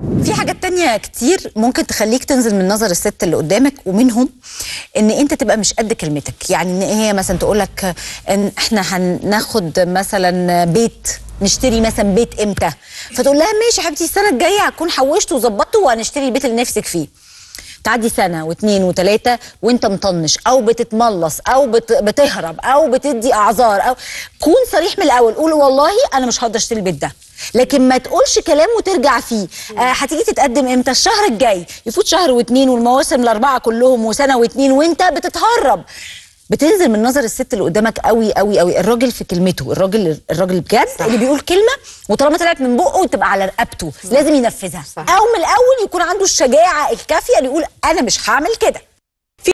في حاجات تانية كتير ممكن تخليك تنزل من نظر الست اللي قدامك ومنهم ان انت تبقى مش قد كلمتك يعني ان هي مثلا تقول لك ان احنا هناخد مثلا بيت نشتري مثلا بيت امتى فتقول لها ماشي يا حبيبتي السنه الجايه هكون حوشت وظبطت وهنشتري البيت اللي نفسك فيه تعدي سنه واثنين وثلاثه وانت مطنش او بتتملص او بت... بتهرب او بتدي اعذار او كون صريح من الاول قول والله انا مش هقدر اشتري البيت ده لكن ما تقولش كلام وترجع فيه آه هتيجي تتقدم امتى الشهر الجاي يفوت شهر واتنين والمواسم الاربعه كلهم وسنه واتنين وانت بتتهرب بتنزل من نظر الست اللي قدامك قوي قوي قوي الراجل في كلمته الراجل الراجل بجد صح. اللي بيقول كلمه وطالما طلعت من بقه تبقى على رقبته لازم ينفذها صح. او من الاول يكون عنده الشجاعه الكافيه اللي يقول انا مش هعمل كده